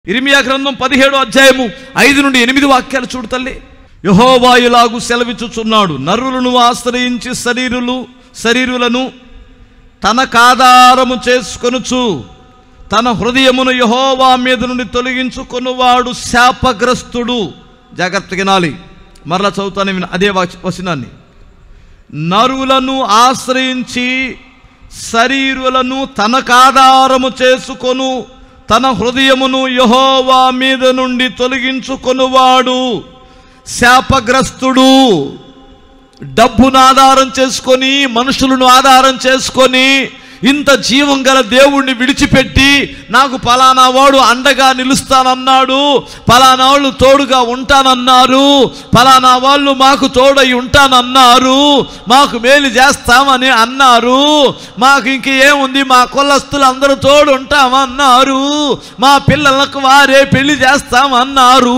ఇరిమియా గ్రంథం పదిహేడు అధ్యాయము ఐదు నుండి ఎనిమిది వాక్యాలు చూడు తల్లి యహోవాయులాగు సెలవిచ్చుచున్నాడు నరులను ఆశ్రయించి శరీరులు శరీరులను తనకాధారము చేసుకొనుచు తన హృదయమును యహోవా మీద నుండి తొలగించుకొనువాడు శాపగ్రస్తుడు జాగ్రత్తగా వినాలి మరలా చదువుతాను విన- అదే వచ- వచనాన్ని నరులను ఆశ్రయించి శరీరులను తనకాధారము చేసుకొను తన హృదయమును యహోవా మీద నుండి తొలగించుకొనువాడు శాపగ్రస్తుడు డబ్బును ఆధారం చేసుకొని మనుషులను ఆధారం చేసుకొని ఇంత జీవం గల దేవుణ్ణి విడిచిపెట్టి నాకు పలానా వాడు అండగా నిలుస్తానన్నాడు పలానా వాళ్ళు తోడుగా ఉంటానన్నారు పలానా వాళ్ళు మాకు తోడై ఉంటానన్నారు మాకు మేలు చేస్తామని అన్నారు మాకు ఇంక ఏముంది మా కులస్తులు అందరూ తోడు ఉంటామన్నారు మా పిల్లలకు వారే పెళ్లి చేస్తామన్నారు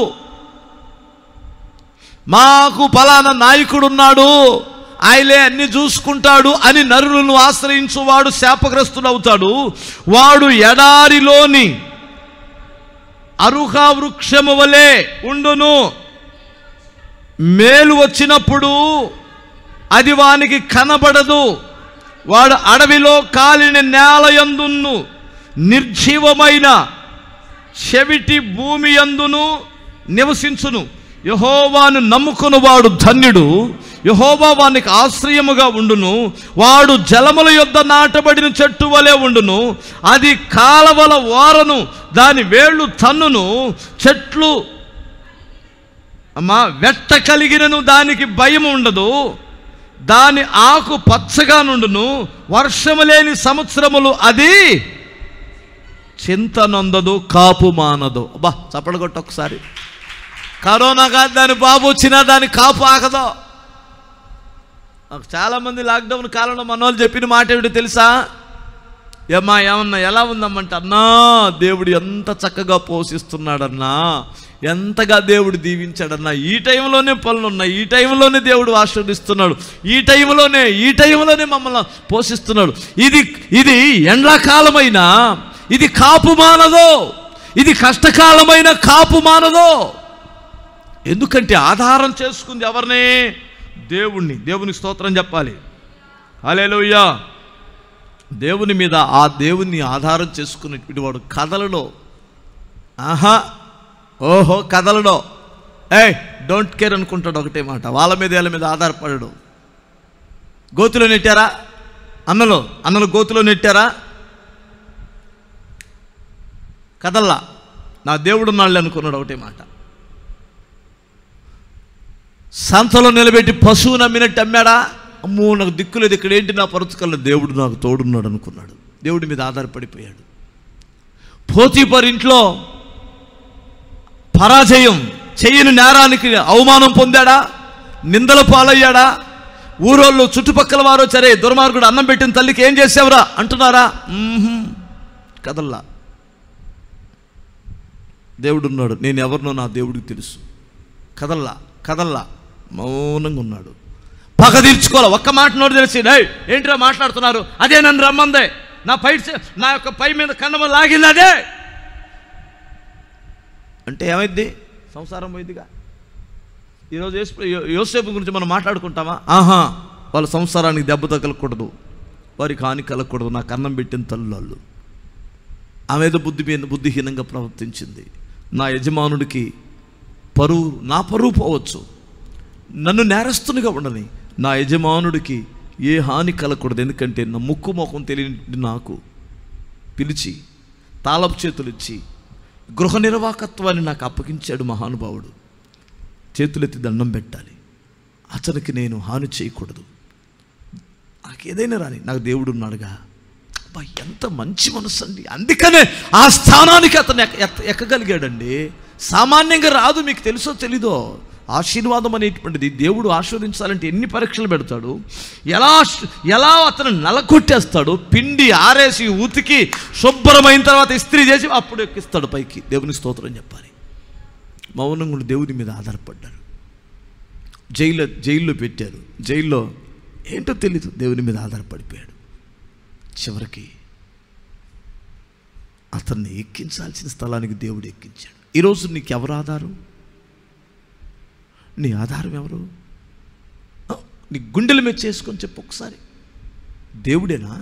మాకు ఫలానా నాయకుడు ఉన్నాడు ఆయలే అన్ని చూసుకుంటాడు అని నరులను ఆశ్రయించువాడు శాపగ్రస్తుడు అవుతాడు వాడు ఎడారిలోని అరుహా వృక్షము వలె ఉండును మేలు వచ్చినప్పుడు అది వానికి కనబడదు వాడు అడవిలో కాలిన నేల యందును నిర్జీవమైన చెవిటి భూమి యందును నివసించును యహోవాను నమ్ముకుని వాడు ధన్యుడు యహోవా వానికి ఆశ్రయముగా ఉండును వాడు జలముల యొద్ద నాటబడిన చెట్టు వలె ఉండును అది కాలవల ఓరను దాని వేళ్ళు తన్నును చెట్లు అమ్మా వెట్ట కలిగినను దానికి భయం ఉండదు దాని ఆకు పచ్చగా నుండును వర్షము లేని సంవత్సరములు అది చింత నొందదు కాపు మానదు అబ్బా చప్పడు కొట్టు ఒకసారి కరోనా కాదు దాని బాబు వచ్చినా దాని కాపు ఆకదో నాకు చాలామంది లాక్డౌన్ కాలంలో మన వాళ్ళు చెప్పిన మాట ఏమిటి తెలుసా ఏమ్మా ఏమన్నా ఎలా ఉందమ్మంటే అన్నా దేవుడు ఎంత చక్కగా పోషిస్తున్నాడన్నా ఎంతగా దేవుడు దీవించాడన్నా ఈ టైంలోనే పనులు ఉన్నాయి ఈ టైంలోనే దేవుడు ఆశీర్వదిస్తున్నాడు ఈ టైంలోనే ఈ టైంలోనే మమ్మల్ని పోషిస్తున్నాడు ఇది ఇది ఎండాకాలమైన ఇది కాపు మానదో ఇది కష్టకాలమైన కాపు మానదో ఎందుకంటే ఆధారం చేసుకుంది ఎవరిని దేవుణ్ణి దేవునికి స్తోత్రం చెప్పాలి హల్లెలూయా దేవుని మీద ఆ దేవుని ఆధారం చేసుకునేటువంటి వాడు కథలలో ఆహా ఓహో కథలలో ఏ డోంట్ కేర్ అనుకుంటాడు ఒకటే మాట వాళ్ళ మీద వీళ్ళ మీద ఆధారపడడు గోతులో నెట్టారా అన్నలో అన్నలు గోతులో నెట్టారా కదల్లా నా దేవుడు నాళ్ళు అనుకున్నాడు ఒకటే మాట సంతలో నిలబెట్టి పశువు నమ్మినట్టు అమ్మాడా అమ్మో నాకు దిక్కులేదు ఇక్కడ ఏంటి నా పరుచుకల్లో దేవుడు నాకు తోడున్నాడు అనుకున్నాడు దేవుడి మీద ఆధారపడిపోయాడు పోతీపర్ ఇంట్లో పరాజయం చెయ్యని నేరానికి అవమానం పొందాడా నిందల పాలయ్యాడా ఊరోళ్ళు చుట్టుపక్కల వారు సరే దుర్మార్గుడు అన్నం పెట్టిన తల్లికి ఏం చేసావురా అంటున్నారా మ్మ్హ్మ్. కదల్లా దేవుడున్నాడు నేను ఎవరినో నా దేవుడికి తెలుసు కదల్లా కదల్లా మౌనంగా ఉన్నాడు పగ తీర్చుకోవాలి ఒక్క మాట నోడు తెలిసి "డేయ్, ఏంట్రా మాట్లాడుతున్నారు అదే నన్ను రమ్మందే నా పై నా యొక్క పై మీద కన్నమ లాగింది అదే అంటే ఏమైంది సంసారం పోయిందిగా ఈరోజు యేసు- యో- యోసేపు గురించి మనం మాట్లాడుకుంటామా ఆహా వాళ్ళ సంసారానికి దెబ్బ తగలకూడదు వారికి హాని కలగకూడదు నాకు అన్నం పెట్టిన తల్లు ఆమె ఏదో బుద్ధి మీద బుద్ధిహీనంగా ప్రవర్తించింది నా యజమానుడికి పరువు నా పరువు పోవచ్చు నన్ను నేరస్తునిగా ఉండని నా యజమానుడికి ఏ హాని కలగకూడదు ఎందుకంటే నా ముక్కు ముఖం తెలియని నాకు పిలిచి తాళపు చేతులు ఇచ్చి గృహ నిర్వాహకత్వాన్ని నాకు అప్పగించాడు మహానుభావుడు చేతులెత్తి దండం పెట్టాలి అతనికి నేను హాని చేయకూడదు నాకు ఏదైనా రాని నాకు దేవుడు ఉన్నాడుగా అబ్బా ఎంత మంచి మనసు అండి అందుకనే ఆ స్థానానికి అతను ఎక్క ఎక్క- ఎక్కగలిగాడండి సామాన్యంగా రాదు మీకు తెలుసో తెలీదో ఆశీర్వాదం అనేటువంటిది దేవుడు ఆశీర్వదించాలంటే ఎన్ని పరీక్షలు పెడతాడు ఎలా ఆశ- ఎలా అతను నలకొట్టేస్తాడు పిండి ఆరేసి ఉతికి శుభ్రమైన తర్వాత ఇస్త్రీ చేసి అప్పుడు ఎక్కిస్తాడు పైకి దేవుని స్తోత్రం చెప్పాలి మౌనంగా ఉండి దేవుని మీద ఆధారపడ్డారు జైల్లో జైల్లో పెట్టారు జైల్లో ఏంటో తెలీదు దేవుని మీద ఆధారపడిపోయాడు చివరికి అతన్ని ఎక్కించాల్సిన స్థలానికి దేవుడు ఎక్కించాడు ఈరోజు నీకు ఎవరు ఆధారం నీ ఆధారం ఎవరు ఆ, నీ గుండెల మీద చేసుకొని చెప్పు ఒకసారి దేవుడేనా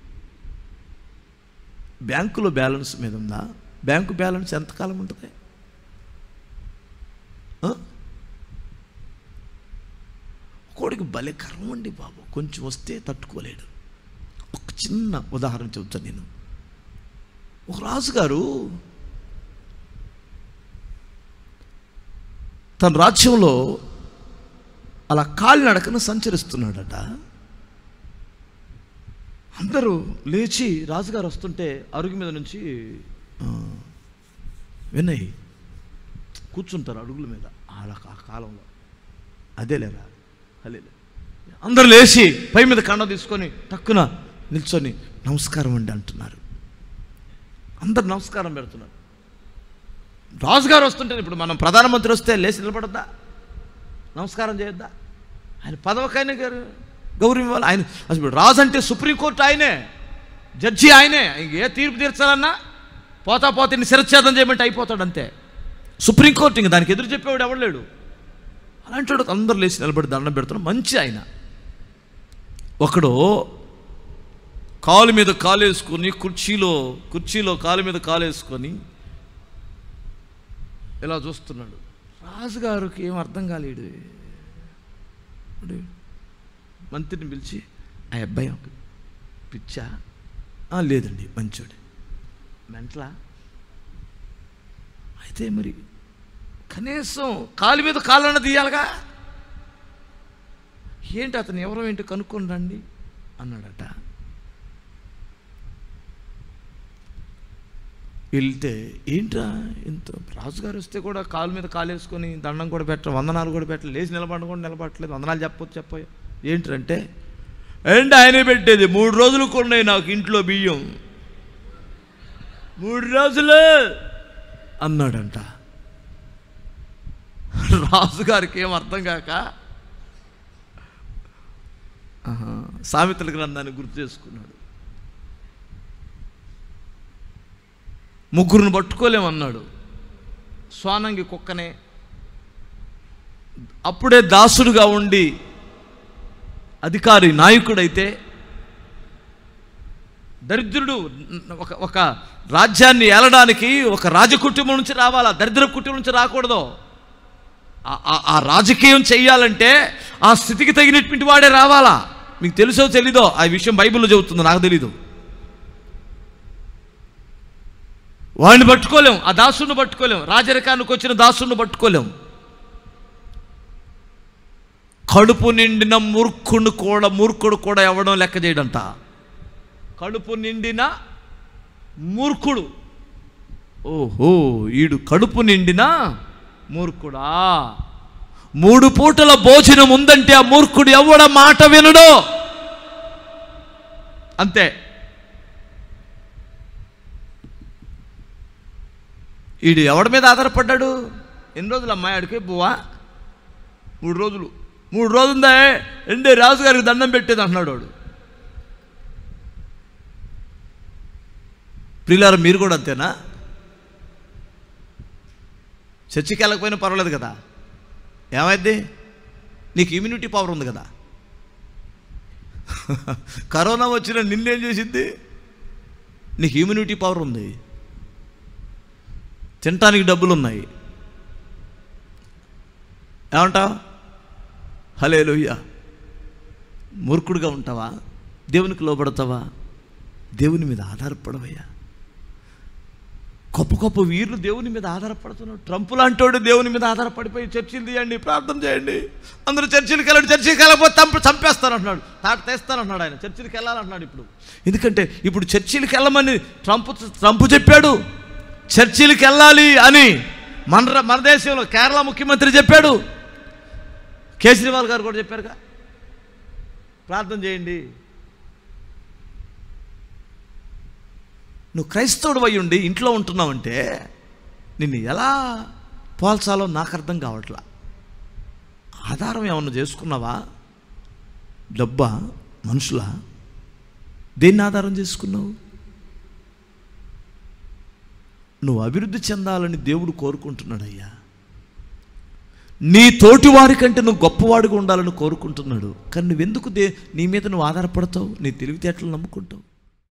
బ్యాంకులో బ్యాలెన్స్ మీద ఉందా బ్యాంకు బ్యాలెన్స్ ఎంతకాలం ఉంటుంది ఆ? కోడికి భలే కర్మ అండి బాబు కొంచెం వస్తే తట్టుకోలేడు ఒక చిన్న ఉదాహరణ చెబుతాను నేను ఒక రాజుగారు తన రాజ్యంలో అలా కాలినడకన సంచరిస్తున్నాడట అందరూ లేచి రాజుగారు వస్తుంటే అరుగు మీద నుంచి ఆ, వినయ్ కూర్చుంటారు అడుగుల మీద అలా ఆ కాలంలో అదేలేరా అలేలే అందరూ లేచి పై మీద కండ తీసుకొని టక్కున నిల్చొని నమస్కారం అండి అంటున్నారు అందరు నమస్కారం పెడుతున్నారు రాజుగారు వస్తుంటే ఇప్పుడు మనం ప్రధానమంత్రి వస్తే లేచి నిలబడద్దా నమస్కారం చేయొద్దా ఆయన పదవకైనా గారు గౌరవం ఇవ్వాలి ఆయన అసలు ఇప్పుడు రాజు అంటే సుప్రీంకోర్టు ఆయనే జడ్జి ఆయనే ఇంక ఏ తీర్పు తీర్చాలన్నా పోతా పోతే ఇన్ని శిరచ్ఛేదం చేయమంటే అయిపోతాడు అంతే సుప్రీంకోర్టు ఇంక దానికి ఎదురు చెప్పేవాడు ఎవడలేడు అలాంటి వాడు అందరు లేచి నిలబడి దండం పెడుతున్నాడు మంచి ఆయన ఒకడు కాలు మీద కాలు వేసుకొని కుర్చీలో కుర్చీలో కాలు మీద కాలు వేసుకొని ఇలా చూస్తున్నాడు రాజుగారికి ఏం అర్థం కాలేడు వాడు మంత్రిని పిలిచి ఆ అబ్బాయి ఒక పిచ్చా "ఆ, లేదండి మంచోడు మెంట్లా అయితే మరి కనీసం కాలు మీద కాళ్ళన్న తీయాలిగా ఏంటి అతను ఎవరో ఏంటి కనుక్కొని రండి అన్నాడట వెళ్తే ఏంట్రా ఇంత రాజుగారు వస్తే కూడా కాలు మీద కాలు వేసుకొని దండం కూడా పెట్ట వందనాలు కూడా పెట్టలేదు లేచి నిలబడడం కూడా నిలబడట్లేదు వందనాలు చెప్పొచ్చు చెప్పోయా ఏంటంటే ఏంటి ఆయనే పెట్టేది మూడు రోజులు కొన్నాయి నాకు ఇంట్లో బియ్యం మూడు రోజులు అన్నాడంట రాజుగారికి ఏం అర్థం కాక ఆహా, సామెతల గ్రంథాన్ని గుర్తు చేసుకున్నాడు ముగ్గురుని పట్టుకోలేమన్నాడు స్వానంగి కుక్కనే అప్పుడే దాసుడుగా ఉండి అధికారి నాయకుడైతే దరిద్రుడు ఒక ఒక రాజ్యాన్ని ఏలడానికి ఒక రాజకుటుంబం నుంచి రావాలా దరిద్ర కుటుంబం నుంచి రాకూడదు ఆ- ఆ- ఆ రాజకీయం చెయ్యాలంటే ఆ స్థితికి తగినటువంటి వాడే రావాలా మీకు తెలుసో తెలీదో ఆ విషయం బైబిల్లో చెబుతుంది నాకు తెలీదు వాడిని పట్టుకోలేం ఆ దాసుని పట్టుకోలేం రాజరికానికి వచ్చిన దాసుని పట్టుకోలేం కడుపు నిండిన మూర్ఖుడు కూడా మూర్ఖుడు కూడా ఎవడం లెక్క చేయడంట కడుపు నిండిన మూర్ఖుడు ఓహో ఈడు కడుపు నిండిన మూర్ఖుడా మూడు పూటల భోజనం ఉందంటే ఆ మూర్ఖుడు ఎవడ మాట వినడు అంతే ఈడు ఎవడి మీద ఆధారపడ్డాడు ఎన్ని రోజులు అమ్మాయి ఆడికి బువ్వా మూడు రోజులు మూడు రోజులుందా ఎండే రాజుగారికి దండం పెట్టేది అంటున్నాడు వాడు ప్రియులారా మీరు కూడా అంతేనా చర్చికి వెళ్ళకపోయినా పర్వాలేదు కదా ఏమైంది నీకు ఇమ్యూనిటీ పవర్ ఉంది కదా కరోనా వచ్చిన నిన్నేం చేసింది నీకు ఇమ్యూనిటీ పవర్ ఉంది తినటానికి డబ్బులు ఉన్నాయి ఏమంటావు హలే మూర్ఖుడుగా ఉంటావా దేవునికి లోబడతావా దేవుని మీద ఆధారపడవయ్యా గొప్ప గొప్ప వీరులు దేవుని మీద ఆధారపడుతున్నాడు ట్రంప్ లాంటోడు దేవుని మీద ఆధారపడిపోయి చర్చిలు తీయండి ప్రార్థన చేయండి అందరూ చర్చిలకు వెళ్ళండి చర్చికి వెళ్ళకపోతే చంప చంపేస్తానంటున్నాడు తాట తెస్తానంటున్నాడు ఆయన చర్చిలకు వెళ్ళాలంటున్నాడు ఇప్పుడు ఎందుకంటే ఇప్పుడు చర్చిలకు వెళ్ళమని ట్రంప్ ట్రంప్ చెప్పాడు చర్చిలకు వెళ్ళాలి అని మన ర- మన దేశంలో కేరళ ముఖ్యమంత్రి చెప్పాడు కేజ్రీవాల్ గారు కూడా చెప్పారుగా ప్రార్థన చేయండి నువ్వు క్రైస్తవుడు అయి ఉండి ఇంట్లో ఉంటున్నావంటే నిన్ను ఎలా పోల్చాలో నాకు అర్థం కావట్లా ఆధారం ఏమన్నా చేసుకున్నావా డబ్బా మనుషులా దేన్ని ఆధారం చేసుకున్నావు నువ్వు అభివృద్ధి చెందాలని దేవుడు కోరుకుంటున్నాడయ్యా నీ తోటి వారి కంటే నువ్వు గొప్పవాడిగా ఉండాలని కోరుకుంటున్నాడు కానీ నువ్వెందుకు దే నీ మీద నువ్వు ఆధారపడతావు నీ తెలివితేటలు నమ్ముకుంటావు